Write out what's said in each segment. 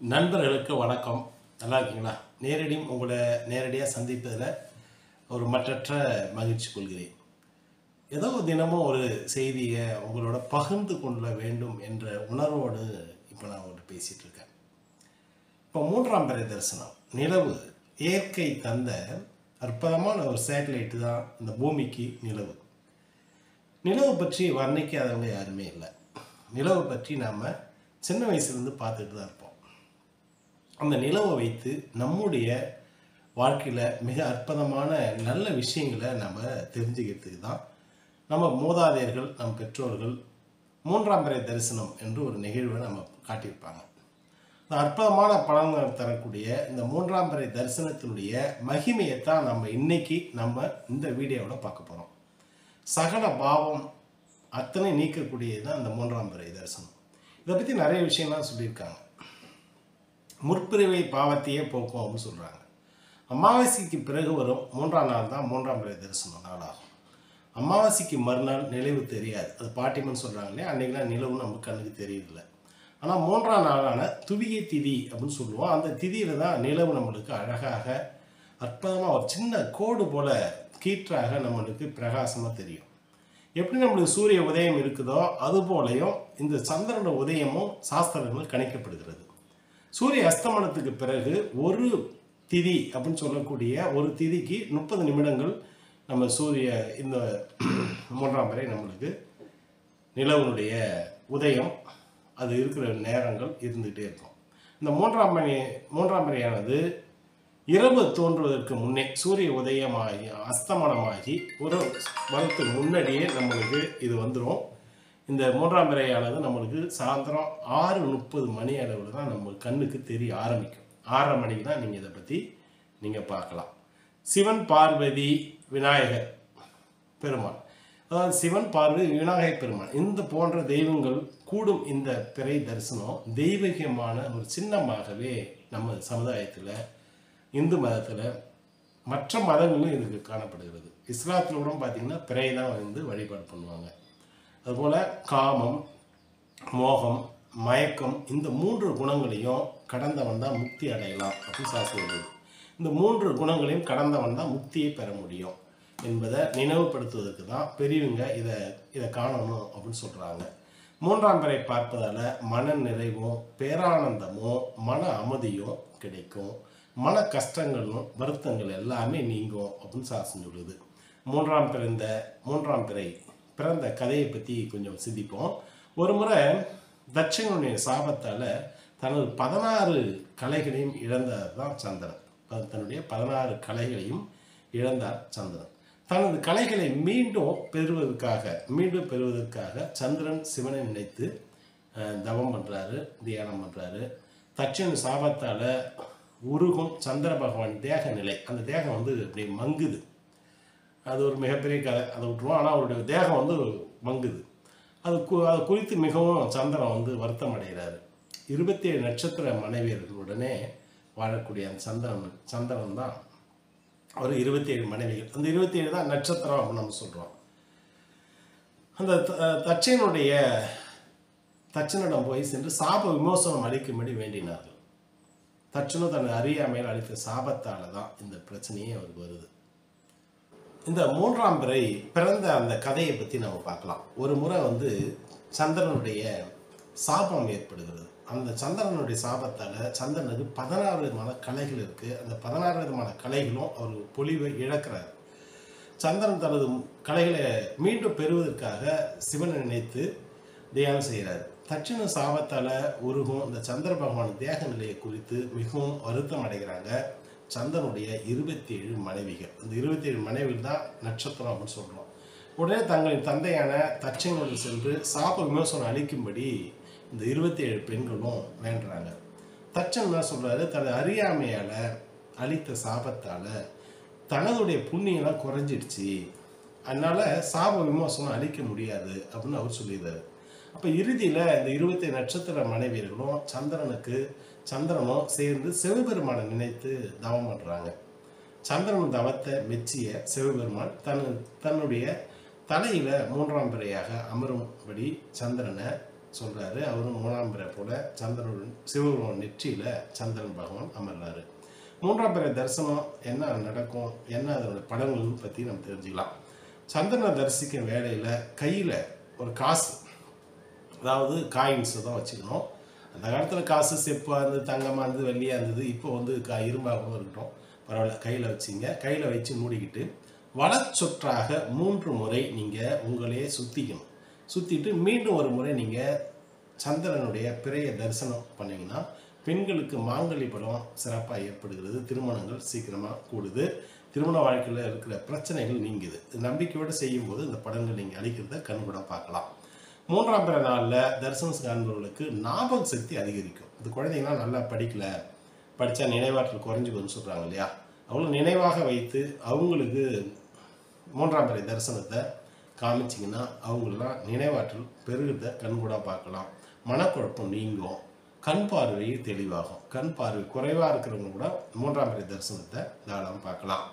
நண்பர்களுக்கு வணக்கம் நல்லா இருக்கீங்களா நேரடி உங்களை நேரடியாக சந்திப்பதில் ஒரு மற்றற்ற மகிழ்ச்சி கொள்கிறேன் ஏதோ தினமும் ஒரு செய்தியை உங்களோட பகிர்ந்து கொள்ள வேண்டும் என்ற உணர்வோடு இப்போ நான் உங்கள்கிட்ட பேசிகிட்டு இருக்கேன் இப்போ மூன்றாம் பிறை தரிசனம் நிலவு இயற்கை தந்த அற்புதமான ஒரு சேட்டலைட்டு தான் இந்த பூமிக்கு நிலவு நிலவு பற்றி வர்ணிக்காதவங்க யாருமே இல்லை நிலவு பற்றி நாம் சின்ன வயசுலேருந்து பார்த்துட்டு தான் இருப்போம் அந்த நிலவை வைத்து நம்முடைய வாழ்க்கையில் மிக அற்புதமான நல்ல விஷயங்களை நம்ம தெரிஞ்சுக்கிறதுக்கு தான் நம்ம மூதாதையர்கள் நம் பெற்றோர்கள் மூன்றாம் பிறை தரிசனம் என்று ஒரு நிகழ்வை நம்ம காட்டியிருப்பாங்க இந்த அற்புதமான பலன்கள் தரக்கூடிய இந்த மூன்றாம் பிறை தரிசனத்தினுடைய மகிமையைத்தான் நம்ம இன்னைக்கு நம்ம இந்த வீடியோவில் பார்க்க போகிறோம் சகல பாவம் அத்தனை நீக்கக்கூடியது தான் இந்த மூன்றாம் பிறை தரிசனம் இதை பற்றி நிறைய விஷயம்லாம் சொல்லியிருக்காங்க முற்பிரிவை பாவத்தையே போக்கும் அப்படின்னு சொல்கிறாங்க அமாவாசைக்கு பிறகு வரும் மூன்றாம் நாள் தான் மூன்றாம் பிறை தரிசனம் நாளாகும் அமாவாசைக்கு மறுநாள் நிலவு தெரியாது அது பாட்டிமன் சொல்கிறாங்க இல்லையா அன்றைக்கெலாம் நிலவு நம்ம கண்ணுக்கு தெரியல ஆனால் மூன்றாம் நாளான துவிய திதி அப்படின்னு சொல்லுவோம் அந்த திதியில் தான் நிலவு நம்மளுக்கு அழகாக அற்புதமாக ஒரு சின்ன கோடு போல கீற்றாக நம்மளுக்கு பிரகாசமாக தெரியும் எப்படி நம்மளுக்கு சூரிய உதயம் இருக்குதோ அது போலையும் இந்த சந்திரனோட உதயமும் சாஸ்திரங்கள் கணிக்கப்படுகிறது சூரிய அஸ்தமனத்துக்கு பிறகு ஒரு திதி அப்படின்னு சொல்லக்கூடிய ஒரு திதிக்கு முப்பது நிமிடங்கள் நம்ம சூரிய இந்த மூன்றாம் வரை நம்மளுக்கு நிலவனுடைய உதயம் அது இருக்கிற நேரங்கள் இருந்துகிட்டே இருக்கும் இந்த மூன்றாம் மணி மூன்றாம் மணியானது இரவு தோன்றுவதற்கு முன்னே சூரிய உதயமாகி அஸ்தமனமாகி ஒரு வருடத்துக்கு முன்னாடியே நம்மளுக்கு இது வந்துடும் இந்த மூன்றாம் பிறையானது நம்மளுக்கு சாயந்தரம் ஆறு முப்பது மணி அளவில் தான் நம்ம கண்ணுக்கு தெரிய ஆரம்பிக்கும் ஆறரை மணிக்கு தான் நீங்கள் இதை பற்றி நீங்கள் பார்க்கலாம் சிவன் பார்வதி விநாயகர் பெருமாள் அதாவது சிவன் பார்வதி விநாயகர் பெருமாள் இந்த போன்ற தெய்வங்கள் கூடும் இந்த பிறை தரிசனம் தெய்வீகமான ஒரு சின்னமாகவே நம்ம சமுதாயத்தில் இந்து மதத்தில் மற்ற மதங்களும் இதுக்கு காணப்படுகிறது இஸ்லாத்தில் கூட பார்த்தீங்கன்னா பிறை தான் வந்து வழிபாடு பண்ணுவாங்க அதுபோல் காமம் மோகம் மயக்கம் இந்த மூன்று குணங்களையும் கடந்தவன் தான் முக்தி அடையலாம் அப்படின்னு சாஸ்திரம் இந்த மூன்று குணங்களையும் கடந்தவன் தான் முக்தியை பெற முடியும் என்பதை நினைவுபடுத்துவதற்கு தான் பெரியவங்க இதை இதை காணணும் அப்படின்னு சொல்கிறாங்க மூன்றாம் பிறை பார்ப்பதால் மன நிறைவும் பேரானந்தமும் மன அமைதியும் கிடைக்கும் மன கஷ்டங்களும் வருத்தங்கள் எல்லாமே நீங்கும் அப்படின்னு சாசனம் சொல்லுது மூன்றாம் பிறந்த மூன்றாம் பிறை பிறந்த கதையை பற்றி கொஞ்சம் சிந்திப்போம் ஒரு முறை தட்சிணனுடைய சாபத்தால் தனது பதினாறு கலைகளையும் இழந்தார் தான் சந்திரன் அது தன்னுடைய பதினாறு கலைகளையும் இழந்தார் சந்திரன் தனது கலைகளை மீண்டும் பெறுவதற்காக மீண்டும் பெறுவதற்காக சந்திரன் சிவனை நினைத்து அஹ், தவம் பண்ணுறாரு தியானம் பண்ணுறாரு தட்சிண சாபத்தால் உருகும் சந்திர பகவான் தேக நிலை அந்த தேகம் வந்து அப்படி மங்குது அது ஒரு மிகப்பெரிய கதை அதை விட்டுருவோம் ஆனால் அவருடைய தேகம் வந்து மங்குது அது கு அதை குறித்து மிகவும் சந்திரன் வந்து வருத்தம் அடைகிறாரு இருபத்தி ஏழு நட்சத்திர மனைவியர்களுடனே வாழக்கூடிய அந்த சந்திரன் சந்திரன் தான் அவர் இருபத்தி ஏழு மனைவிகள் அந்த இருபத்தி ஏழு தான் நட்சத்திரம் அப்படின்னு நம்ம சொல்கிறோம் அந்த த- தட்சனுடைய தட்சனிடம் போய் சென்று சாப விமோசனம் அளிக்கும்படி வேண்டினார்கள் தட்சனும் தனது அறியாமையில் அளித்த சாபத்தால தான் இந்த பிரச்சனையே அவருக்கு வருது இந்த மூன்றாம் பிறை பிறந்த அந்த கதையை பற்றி நம்ம பார்க்கலாம் ஒரு முறை வந்து சந்திரனுடைய சாபம் ஏற்படுகிறது அந்த சந்திரனுடைய சாபத்தால் சந்திரனுக்கு பதினாறு விதமான கலைகள் இருக்குது அந்த பதினாறு விதமான கலைகளும் அவர் பொலிவை இழக்கிறார் சந்திரன் தனது கலைகளை மீண்டும் பெறுவதற்காக சிவனை நினைத்து தியானம் செய்கிறார் தட்சிண சாபத்தால் உருகும் இந்த சந்திர பகவான் தேக நிலையை குறித்து மிகவும் வருத்தம் அடைகிறாங்க சந்திரனுடைய இருபத்தி ஏழு மனைவிகள் இந்த இருபத்தி ஏழு மனைவிகள் தான் நட்சத்திரம் அப்படின்னு சொல்கிறோம் உடனே தங்களின் தந்தையான தட்சனோடு சென்று சாப விமோசனம் அளிக்கும்படி இந்த இருபத்தி ஏழு பெண்களும் வேண்டுறாங்க தச்சன் என்ன சொல்றாரு தனது அறியாமையால் அளித்த சாபத்தால் தனதுடைய புண்ணியெல்லாம் குறைஞ்சிடுச்சு அதனால சாப விமோசனம் அளிக்க முடியாது அப்படின்னு அவர் சொல்லிடுறாரு அப்போ இறுதியில் இந்த இருபத்தி நட்சத்திர மனைவியர்களும் சந்திரனுக்கு சந்திரனும் சேர்ந்து சிவபெருமானை நினைத்து தவம் பண்ணுறாங்க சந்திரன் தவத்தை மெச்சிய சிவபெருமான் தன் தன்னுடைய தலையில் மூன்றாம் பிறையாக அமரும்படி சந்திரனை சொல்றாரு அவரும் மூணாம் பிறை போல சந்திரனுடன் சிவபெருமான் நெற்றியில சந்திரன் பகவான் அமர்றாரு மூன்றாம் பிறை தரிசனம் என்ன நடக்கும் என்ன அதோட படங்கள் பற்றி நம்ம தெரிஞ்சுக்கலாம் சந்திரனை தரிசிக்கும் வேலையில் கையில் ஒரு காசு அதாவது காயின்ஸ் தான் வச்சுக்கணும் அந்த காலத்தில் காசு செப்பாக இருந்தது தங்கமாக இருந்தது வெள்ளியாக இருந்தது இப்போ வந்து கா இரும்பாக கூட இருக்கட்டும் பரவாயில்ல கையில் வச்சுங்க கையில் வச்சு மூடிக்கிட்டு வலச்சொற்றாக மூன்று முறை நீங்கள் உங்களையே சுற்றிக்கணும் சுற்றிட்டு மீண்டும் ஒரு முறை நீங்கள் சந்திரனுடைய பிறைய தரிசனம் பண்ணீங்கன்னா பெண்களுக்கு மாங்கல்ய பலம் சிறப்பாக ஏற்படுகிறது திருமணங்கள் சீக்கிரமாக கூடுது திருமண வாழ்க்கையில் இருக்கிற பிரச்சனைகள் நீங்குது இது நம்பிக்கையோடு செய்யும்போது இந்த படங்கள் நீங்கள் அளிக்கிறத கண்கூட பார்க்கலாம் மூன்றாம் பிற நாளில் தரிசனம் காண்பவர்களுக்கு ஞாபக சக்தி அதிகரிக்கும் இந்த குழந்தைங்களாம் நல்லா படிக்கல படித்தா நினைவாற்றல் குறைஞ்சிக்கும்னு சொல்கிறாங்க இல்லையா அவ்வளோ நினைவாக வைத்து அவங்களுக்கு மூன்றாம் பிறை தரிசனத்தை காமிச்சிங்கன்னா அவங்களெலாம் நினைவாற்றல் பெருகிறத கண்கூட பார்க்கலாம் மனக்குழப்பம் நீங்கும் கண் பார்வை தெளிவாகும் கண் பார்வை குறைவாக இருக்கிறவங்க கூட மூன்றாம் பிறை தரிசனத்தை தாராளமாக பார்க்கலாம்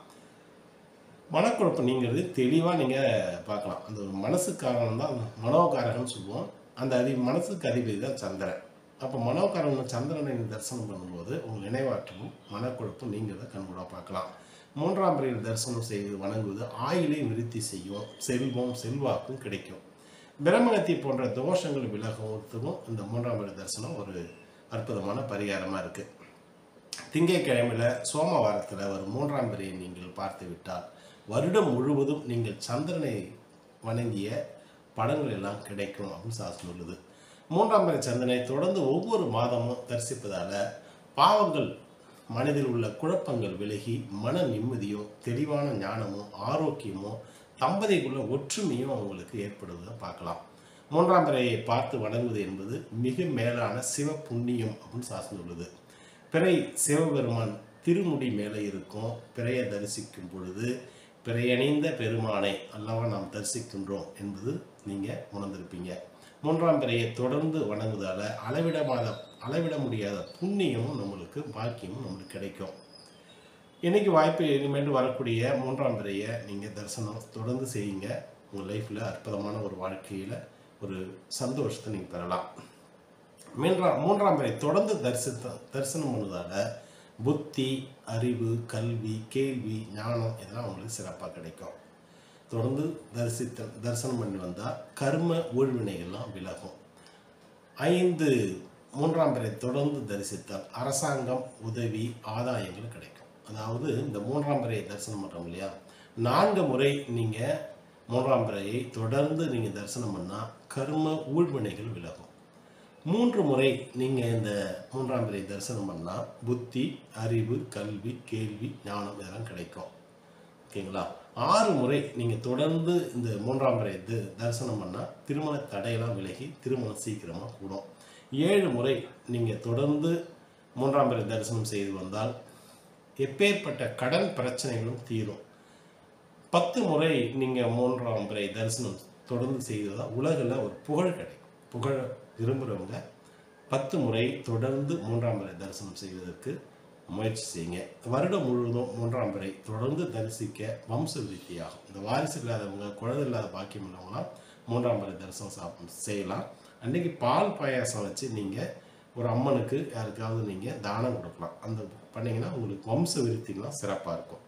மனக்குழப்பம் நீங்கிறது தெளிவாக நீங்கள் பார்க்கலாம் அந்த ஒரு மனசுக்காரன் தான் மனோகாரகன் சொல்லுவோம் அந்த அதி மனசுக்கு அதிபதி தான் சந்திரன் அப்போ மனோகாரன் சந்திரனை நீங்க தரிசனம் பண்ணும்போது உங்கள் நினைவாற்றலும் மனக்குழப்பம் நீங்கிறத கண்கூட பார்க்கலாம் மூன்றாம் பிறையில் தரிசனம் செய்வது வணங்குவது ஆயிலை விருத்தி செய்யும் செல்வம் செல்வாக்கும் கிடைக்கும் பிரம்மகத்தி போன்ற தோஷங்கள் விலகுவதுக்கும் இந்த மூன்றாம் பிறை தரிசனம் ஒரு அற்புதமான பரிகாரமாக இருக்குது திங்கட்கிழமையில் சோமவாரத்தில் ஒரு மூன்றாம் பிறையை நீங்கள் பார்த்து விட்டால் வருடம் முழுவதும் நீங்கள் சந்திரனை வணங்கிய படங்கள் எல்லாம் கிடைக்கும் அப்படின்னு சாஸ்திரம் சொல்லுது மூன்றாம் பிறை சந்திரனை தொடர்ந்து ஒவ்வொரு மாதமும் தரிசிப்பதால பாவங்கள் மனதில் உள்ள குழப்பங்கள் விலகி மன நிம்மதியும் தெளிவான ஞானமும் ஆரோக்கியமும் தம்பதிக்குள்ள ஒற்றுமையும் அவங்களுக்கு ஏற்படுவதை பார்க்கலாம் மூன்றாம் பிறையை பார்த்து வணங்குவது என்பது மிக மேலான சிவ புண்ணியம் அப்படின்னு சாஸ்திரம் சொல்லுது பிறை சிவபெருமான் திருமுடி மேலே இருக்கும் பிறையை தரிசிக்கும் பொழுது பிறையணிந்த பெருமானை அல்லவா நாம் தரிசிக்கின்றோம் என்பது நீங்கள் உணர்ந்திருப்பீங்க மூன்றாம் பிறையை தொடர்ந்து வணங்குவதால் அளவிடமாத அளவிட முடியாத புண்ணியமும் நம்மளுக்கு பாக்கியமும் நம்மளுக்கு கிடைக்கும் இன்னைக்கு வாய்ப்பு இனிமேல் வரக்கூடிய மூன்றாம் பிறையை நீங்கள் தரிசனம் தொடர்ந்து செய்யுங்க உங்கள் லைஃப்பில் அற்புதமான ஒரு வாழ்க்கையில் ஒரு சந்தோஷத்தை நீங்கள் பெறலாம் மூன்றாம் மூன்றாம் பிறை தொடர்ந்து தரிசித்த தரிசனம் பண்ணுவதால புத்தி அறிவு கல்வி கேள்வி ஞானம் இதெல்லாம் உங்களுக்கு சிறப்பாக கிடைக்கும் தொடர்ந்து தரிசித்த தரிசனம் பண்ணி வந்தால் கர்ம ஊழ்வினைகள்லாம் விலகும் ஐந்து மூன்றாம் பிறை தொடர்ந்து தரிசித்தால் அரசாங்கம் உதவி ஆதாயங்கள் கிடைக்கும் அதாவது இந்த மூன்றாம் பிறையை தரிசனம் பண்ணுறோம் இல்லையா நான்கு முறை நீங்கள் மூன்றாம் பிறையை தொடர்ந்து நீங்கள் தரிசனம் பண்ணால் கர்ம ஊழ்வினைகள் விலகும் மூன்று முறை நீங்கள் இந்த மூன்றாம் பிறை தரிசனம் பண்ணால் புத்தி அறிவு கல்வி கேள்வி ஞானம் இதெல்லாம் கிடைக்கும் ஓகேங்களா ஆறு முறை நீங்கள் தொடர்ந்து இந்த மூன்றாம் முறை இது தரிசனம் பண்ணால் திருமண தடையெல்லாம் விலகி திருமணம் சீக்கிரமாக கூடும் ஏழு முறை நீங்கள் தொடர்ந்து மூன்றாம் முறை தரிசனம் செய்து வந்தால் எப்பேற்பட்ட கடன் பிரச்சனைகளும் தீரும் பத்து முறை நீங்கள் மூன்றாம் முறை தரிசனம் தொடர்ந்து செய்ததால் உலகில் ஒரு புகழ் கிடைக்கும் புகழ் விரும்புகிறவங்க பத்து முறை தொடர்ந்து மூன்றாம் முறை தரிசனம் செய்வதற்கு முயற்சி செய்யுங்க வருடம் முழுவதும் மூன்றாம் பிறை தொடர்ந்து தரிசிக்க வம்ச விருத்தியாகும் இந்த வாரிசு இல்லாதவங்க குழந்தை இல்லாத பாக்கியம் உள்ளவங்களாம் மூன்றாம் பிறை தரிசனம் சாப்பிட செய்யலாம் அன்றைக்கி பால் பாயாசம் வச்சு நீங்கள் ஒரு அம்மனுக்கு யாருக்காவது நீங்கள் தானம் கொடுக்கலாம் அந்த பண்ணிங்கன்னா உங்களுக்கு வம்ச விருத்திகள்லாம் சிறப்பாக இருக்கும்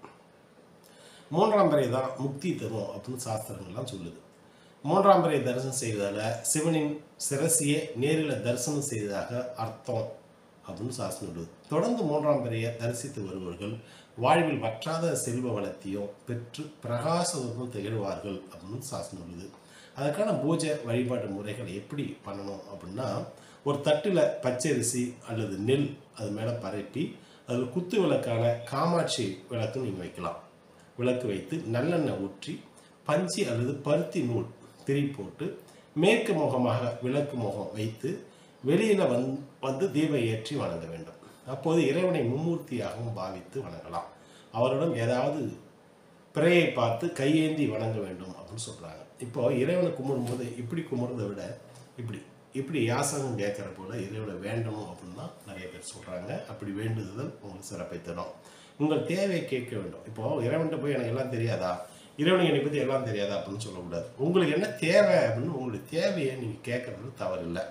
மூன்றாம் பிறை தான் முக்தி தரும் அப்படின்னு சாஸ்திரங்கள்லாம் சொல்லுது மூன்றாம் பிறை தரிசனம் செய்வதால் சிவனின் சிரசியை நேரில் தரிசனம் செய்ததாக அர்த்தம் அப்படின்னு சாஸ்திரம் சொல்லுது தொடர்ந்து மூன்றாம் பிறையை தரிசித்து வருபவர்கள் வாழ்வில் வற்றாத செல்வ வளத்தையும் பெற்று பிரகாசத்துடன் திகழ்வார்கள் அப்படின்னு சாஸ்திரம் சொல்லுது அதுக்கான பூஜை வழிபாட்டு முறைகள் எப்படி பண்ணணும் அப்படின்னா ஒரு தட்டில் பச்சரிசி அல்லது நெல் அது மேலே பரப்பி அதில் குத்து விளக்கான காமாட்சி விளக்கு நீங்கள் வைக்கலாம் விளக்கு வைத்து நல்லெண்ணெய் ஊற்றி பஞ்சு அல்லது பருத்தி நூல் திரி போட்டு மேற்கு முகமாக விளக்கு முகம் வைத்து வெளியில் வந் வந்து தீபம் ஏற்றி வணங்க வேண்டும் அப்போது இறைவனை மும்மூர்த்தியாகவும் பாவித்து வணங்கலாம் அவரிடம் ஏதாவது பிறையை பார்த்து கையேந்தி வணங்க வேண்டும் அப்படின்னு சொல்கிறாங்க இப்போ இறைவனை கும்பிடும்போது இப்படி கும்பிடுறதை விட இப்படி இப்படி யாசகம் கேட்குற போல இறைவனை வேண்டணும் அப்படின்னு தான் நிறைய பேர் சொல்கிறாங்க அப்படி வேண்டுதல் உங்களுக்கு சிறப்பை தரும் உங்கள் தேவையை கேட்க வேண்டும் இப்போ இறைவன்கிட்ட போய் எனக்கு எல்லாம் தெரியாதா இறைவனுக்கு என்னை பற்றி எல்லாம் தெரியாது அப்படின்னு சொல்லக்கூடாது உங்களுக்கு என்ன தேவை அப்படின்னு உங்களுடைய தேவையை நீங்கள் கேட்கறது தவறில்லை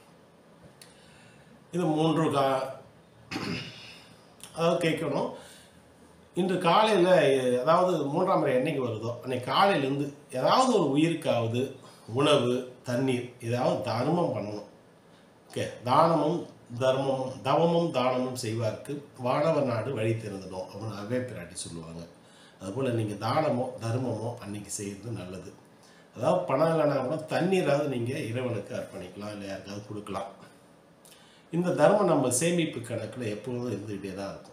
இது மூன்று கா அதாவது கேட்கணும் இன்று காலையில் அதாவது மூன்றாம் முறை என்னைக்கு வருதோ அன்னைக்கு காலையிலேருந்து ஏதாவது ஒரு உயிருக்காவது உணவு தண்ணீர் ஏதாவது தர்மம் பண்ணணும் ஓகே தானமும் தர்மமும் தவமும் தானமும் செய்வார்க்கு வானவர் நாடு வழி திறந்துடும் அப்படின்னு அவே பிராட்டி சொல்லுவாங்க அதுபோல் நீங்கள் தானமோ தர்மமோ அன்னைக்கு செய்கிறது நல்லது அதாவது பணம் இல்லைனா கூட தண்ணீராவது நீங்கள் இறைவனுக்கு அர்ப்பணிக்கலாம் இல்லை யாருக்காவது கொடுக்கலாம் இந்த தர்மம் நம்ம சேமிப்பு கணக்கில் எப்போதும் இருந்துகிட்டே தான் இருக்கும்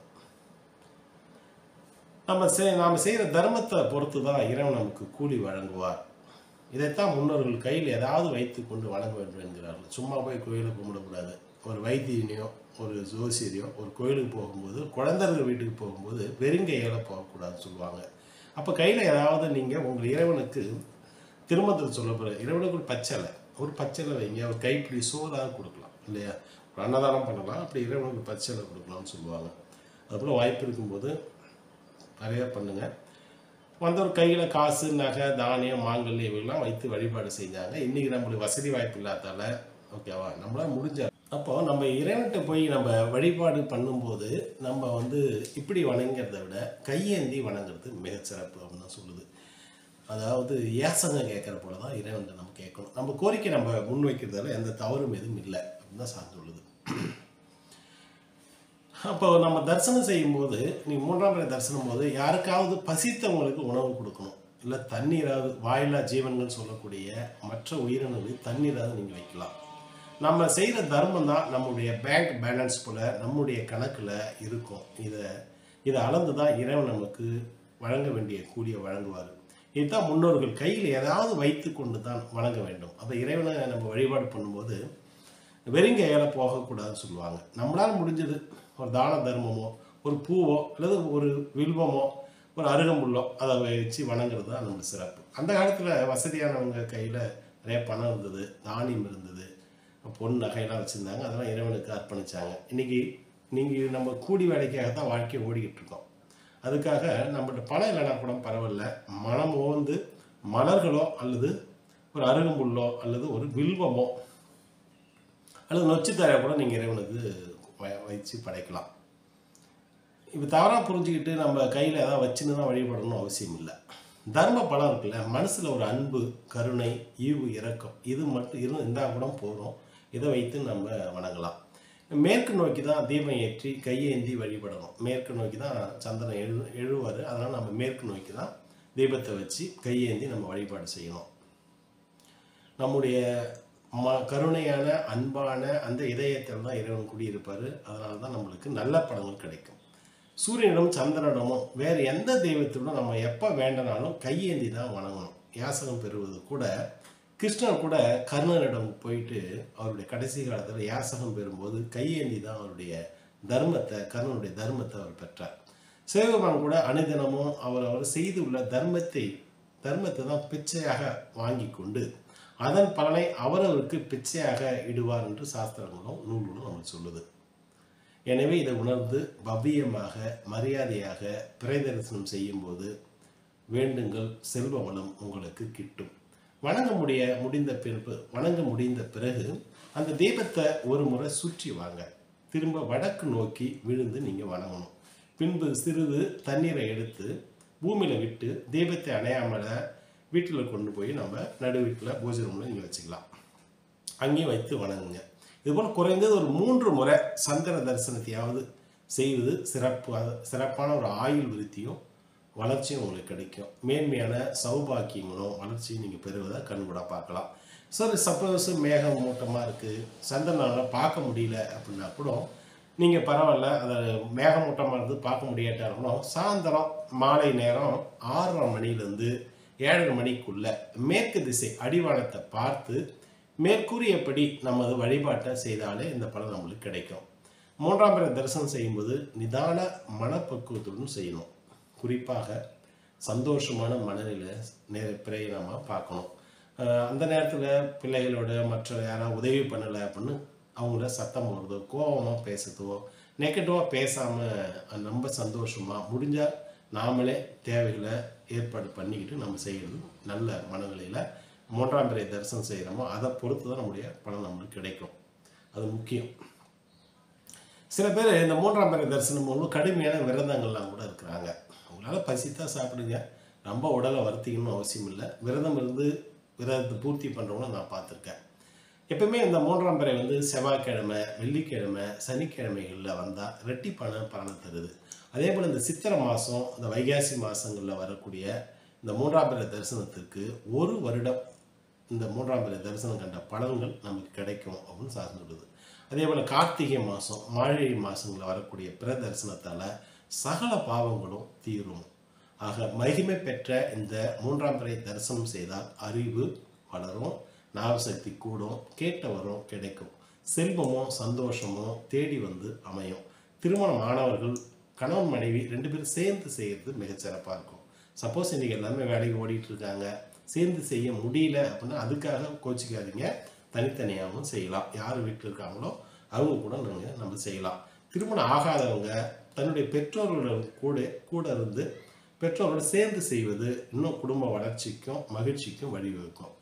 நம்ம செய் நாம் செய்கிற தர்மத்தை பொறுத்து தான் இறைவன் நமக்கு கூலி வழங்குவார் இதைத்தான் முன்னோர்கள் கையில் ஏதாவது வைத்து கொண்டு வழங்க வேண்டும் என்கிறார்கள் சும்மா போய் கோயிலுக்கு கும்பிடக்கூடாது ஒரு வைத்தியனையோ ஒரு ஜோசியரையோ ஒரு கோயிலுக்கு போகும்போது குழந்தைகள் வீட்டுக்கு போகும்போது வெறுங்கையால் போகக்கூடாதுன்னு சொல்லுவாங்க அப்போ கையில் ஏதாவது நீங்கள் உங்கள் இறைவனுக்கு திருமணத்தில் சொல்ல போகிற இறைவனுக்கு ஒரு பச்சலை ஒரு பச்சலை வைங்க ஒரு கைப்பிடி சோறாக கொடுக்கலாம் இல்லையா ஒரு அன்னதானம் பண்ணலாம் அப்படி இறைவனுக்கு பச்சலை கொடுக்கலாம்னு சொல்லுவாங்க அதுபோல் வாய்ப்பு இருக்கும்போது நிறைய பண்ணுங்கள் வந்தவர் கையில் காசு நகை தானியம் மாங்கல்யம் இவையெல்லாம் வைத்து வழிபாடு செஞ்சாங்க இன்றைக்கி நம்மளுக்கு வசதி வாய்ப்பு இல்லாதால ஓகேவா நம்மளால் முடிஞ்ச அப்போ நம்ம இறைவன்கிட்ட போய் நம்ம வழிபாடு பண்ணும்போது நம்ம வந்து இப்படி வணங்கிறத விட கையேந்தி வணங்குறது மிகச்சிறப்பு அப்படின்னு தான் சொல்லுது அதாவது ஏசங்க கேட்குற போல தான் இறைவன்கிட்ட நம்ம கேட்கணும் நம்ம கோரிக்கை நம்ம முன் வைக்கிறதால எந்த தவறும் எதுவும் இல்லை அப்படின்னு தான் சார்ந்து சொல்லுது அப்போ நம்ம தரிசனம் செய்யும்போது நீ மூன்றாம் முறை தரிசனம் போது யாருக்காவது பசித்தவங்களுக்கு உணவு கொடுக்கணும் இல்லை தண்ணீராவது வாயில்லா ஜீவன்கள் சொல்லக்கூடிய மற்ற உயிரினங்களுக்கு தண்ணீராவது நீங்கள் வைக்கலாம் நம்ம செய்கிற தர்மம் தான் நம்முடைய பேங்க் பேலன்ஸ் போல் நம்முடைய கணக்கில் இருக்கும் இதை இதை அளந்து தான் இறைவன் நமக்கு வழங்க வேண்டிய கூலியை வழங்குவார் இதுதான் முன்னோர்கள் கையில் ஏதாவது வைத்து கொண்டு தான் வணங்க வேண்டும் அப்போ இறைவனை நம்ம வழிபாடு பண்ணும்போது வெறுங்கையால் போகக்கூடாதுன்னு சொல்லுவாங்க நம்மளால் முடிஞ்சது ஒரு தான தர்மமோ ஒரு பூவோ அல்லது ஒரு வில்வமோ ஒரு அருகம்புல்லோ அதை வச்சு வணங்குறது தான் நம்ம சிறப்பு அந்த காலத்தில் வசதியானவங்க கையில் நிறைய பணம் இருந்தது தானியம் இருந்தது பொன் நகையெல்லாம் வச்சுருந்தாங்க அதெல்லாம் இறைவனுக்கு அர்ப்பணிச்சாங்க இன்றைக்கி நீங்கள் நம்ம கூடி வேலைக்காக தான் வாழ்க்கையை ஓடிக்கிட்டு இருக்கோம் அதுக்காக நம்மகிட்ட பணம் இல்லைனா கூட பரவாயில்ல மனம் ஓந்து மலர்களோ அல்லது ஒரு அருகம்புல்லோ அல்லது ஒரு வில்வமோ அல்லது நொச்சித்தாரை கூட நீங்கள் இறைவனுக்கு வ- வச்சு படைக்கலாம் இப்போ தவறாக புரிஞ்சுக்கிட்டு நம்ம கையில் ஏதாவது வச்சுன்னு தான் வழிபடணும்னு அவசியம் இல்லை தர்ம பலம் இருக்குல்ல மனசில் ஒரு அன்பு கருணை ஈவு இரக்கம் இது மட்டும் இரு இருந்தால் கூட போதும் இதை வைத்து நம்ம வணங்கலாம் மேற்கு நோக்கி தான் தீபம் ஏற்றி கையேந்தி வழிபடணும் மேற்கு நோக்கி தான் சந்திரன் எழு எழுவார் அதனால் நம்ம மேற்கு நோக்கி தான் தீபத்தை வச்சு கையேந்தி நம்ம வழிபாடு செய்யணும் நம்முடைய ம கருணையான அன்பான அந்த இதயத்தில் தான் இறைவன் குடியிருப்பார் அதனால தான் நம்மளுக்கு நல்ல பலன்கள் கிடைக்கும் சூரியனிடம் சந்திரனிடமும் வேறு எந்த தெய்வத்திலும் நம்ம எப்போ வேண்டனாலும் கையேந்தி தான் வணங்கணும் யாசகம் பெறுவது கூட கிருஷ்ணர் கூட கர்ணனிடம் போயிட்டு அவருடைய கடைசி காலத்தில் யாசகம் பெறும்போது கையேந்தி தான் அவருடைய தர்மத்தை கர்ணனுடைய தர்மத்தை அவர் பெற்றார் சிவபெருமான் கூட அனுதினமும் அவர் அவர் செய்துள்ள தர்மத்தை தர்மத்தை தான் பிச்சையாக வாங்கி கொண்டு அதன் பலனை அவரவருக்கு பிச்சையாக இடுவார் என்று சாஸ்திரங்களும் நூல்களும் நமக்கு சொல்லுது எனவே இதை உணர்ந்து பவ்யமாக மரியாதையாக பிறை தரிசனம் செய்யும்போது வேண்டுங்கள் செல்வ வளம் உங்களுக்கு கிட்டும் வணங்க முடிய முடிந்த பிறப்பு வணங்க முடிந்த பிறகு அந்த தீபத்தை ஒரு முறை சுற்றி வாங்க திரும்ப வடக்கு நோக்கி விழுந்து நீங்கள் வணங்கணும் பின்பு சிறிது தண்ணீரை எடுத்து பூமியில் விட்டு தீபத்தை அணையாமல வீட்டில் கொண்டு போய் நம்ம நடு வீட்டில் பூஜை ரூமில் நீங்கள் வச்சுக்கலாம் அங்கேயும் வைத்து வணங்குங்க இதுபோல் குறைந்தது ஒரு மூன்று முறை சந்திர தரிசனத்தையாவது செய்வது சிறப்பு சிறப்பான ஒரு ஆயுள் விருத்தியும் வளர்ச்சியும் உங்களுக்கு கிடைக்கும் மேன்மையான சௌபாக்கியங்களும் வளர்ச்சியும் நீங்கள் பெறுவதை கண்கூட பார்க்கலாம் சரி சப்போஸ் மேகம் மூட்டமாக இருக்குது சந்திரனால் பார்க்க முடியல அப்படின்னா கூட நீங்கள் பரவாயில்ல அதை மேகமூட்டமாக இருந்து பார்க்க முடியாட்டா இருக்கணும் சாயந்தரம் மாலை நேரம் ஆறரை மணிலேருந்து ஏழரை மணிக்குள்ள மேற்கு திசை அடிவானத்தை பார்த்து மேற்கூறியபடி நமது வழிபாட்டை செய்தாலே இந்த பலன் நம்மளுக்கு கிடைக்கும் மூன்றாம் பிற தரிசனம் செய்யும்போது நிதான மனப்பக்குவத்துடன் செய்யணும் குறிப்பாக சந்தோஷமான மனநிலை நேர பிறையை நம்ம பார்க்கணும் அஹ் அந்த நேரத்தில் பிள்ளைகளோட மற்ற யாராவது உதவி பண்ணலை அப்படின்னு அவங்கள சத்தம் போடுறதோ கோபமாக பேசுறதோ நெகட்டிவாக பேசாமல் ரொம்ப சந்தோஷமாக முடிஞ்சால் நாமளே தேவைகளை ஏற்பாடு பண்ணிக்கிட்டு நம்ம செய்கிறது நல்ல மனநிலையில் மூன்றாம் பிறை தரிசனம் செய்கிறோமோ அதை பொறுத்து தான் நம்முடைய பலன் நம்மளுக்கு கிடைக்கும் அது முக்கியம் சில பேர் இந்த மூன்றாம் பிறை தரிசனம் மூலம் கடுமையான விரதங்கள்லாம் கூட இருக்கிறாங்க உங்களால் பசித்தா சாப்பிடுங்க ரொம்ப உடலை வருத்திக்கணும்னு அவசியம் இல்லை விரதம் இருந்து விரதத்தை பூர்த்தி பண்ணுறவங்களும் நான் பார்த்துருக்கேன் எப்பவுமே இந்த மூன்றாம் பிறை வந்து செவ்வாய்க்கிழமை வெள்ளிக்கிழமை சனிக்கிழமைகளில் வந்தால் ரெட்டிப்பான பலனை தருது அதே போல் இந்த சித்திரை மாதம் இந்த வைகாசி மாதங்களில் வரக்கூடிய இந்த மூன்றாம் பிறை தரிசனத்துக்கு ஒரு வருடம் இந்த மூன்றாம் பிறை தரிசனம் கண்ட பலன்கள் நமக்கு கிடைக்கும் அப்படின்னு சார் சொல்லுது அதே போல் கார்த்திகை மாதம் மார்கழி மாதங்களில் வரக்கூடிய பிற தரிசனத்தால் சகல பாவங்களும் தீரும் ஆக மகிமை பெற்ற இந்த மூன்றாம் பிறை தரிசனம் செய்தால் அறிவு வளரும் ஞாபகசக்தி கூடும் கேட்ட வரும் கிடைக்கும் செல்வமோ சந்தோஷமோ தேடி வந்து அமையும் திருமணம் ஆனவர்கள் கணவன் மனைவி ரெண்டு பேரும் சேர்ந்து செய்கிறது மிகச்சிறப்பாக இருக்கும் சப்போஸ் இன்றைக்கி எல்லாமே வேலைக்கு ஓடிட்டு இருக்காங்க சேர்ந்து செய்ய முடியல அப்படின்னா அதுக்காக கோச்சிக்காதீங்க தனித்தனியாகவும் செய்யலாம் யார் வீட்டில் இருக்காங்களோ அவங்க கூட நீங்கள் நம்ம செய்யலாம் திருமணம் ஆகாதவங்க தன்னுடைய பெற்றோர்களுடன் கூட கூட இருந்து பெற்றோரோடு சேர்ந்து செய்வது இன்னும் குடும்ப வளர்ச்சிக்கும் மகிழ்ச்சிக்கும் வழிவகுக்கும்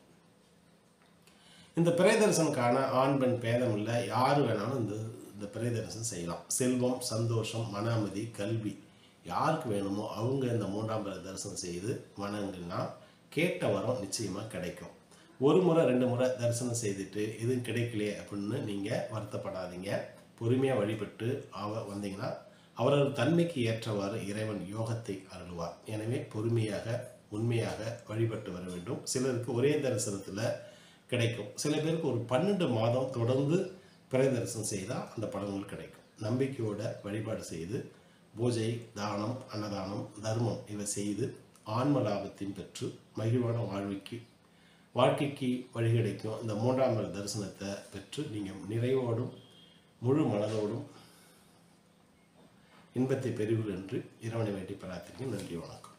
இந்த பிறை தரிசனக்கான ஆண் பெண் பேதம் இல்லை யார் வேணாலும் இந்த இந்த பிறை தரிசனம் செய்யலாம் செல்வம் சந்தோஷம் மன அமைதி கல்வி யாருக்கு வேணுமோ அவங்க இந்த மூன்றாம் பிறை தரிசனம் செய்து வணங்குனா கேட்ட வரம் நிச்சயமாக கிடைக்கும் ஒரு முறை ரெண்டு முறை தரிசனம் செய்துட்டு எதுவும் கிடைக்கலையே அப்படின்னு நீங்கள் வருத்தப்படாதீங்க பொறுமையாக வழிபட்டு அவ வந்தீங்கன்னா அவரவர் தன்மைக்கு ஏற்றவாறு இறைவன் யோகத்தை அருள்வார் எனவே பொறுமையாக உண்மையாக வழிபட்டு வர வேண்டும் சிலருக்கு ஒரே தரிசனத்தில் கிடைக்கும் சில பேருக்கு ஒரு பன்னெண்டு மாதம் தொடர்ந்து பிறை தரிசனம் செய்தால் அந்த பலன்கள் கிடைக்கும் நம்பிக்கையோட வழிபாடு செய்து பூஜை தானம் அன்னதானம் தர்மம் இவை செய்து ஆன்ம லாபத்தையும் பெற்று மகிழ்வான வாழ்விக்கு வாழ்க்கைக்கு வழி கிடைக்கும் இந்த மூன்றாம் நாள் தரிசனத்தை பெற்று நீங்கள் நிறைவோடும் முழு மனதோடும் இன்பத்தை பெறுவீர்கள் என்று இறைவனை வேண்டி பிரார்த்திக்கிறேன் நன்றி வணக்கம்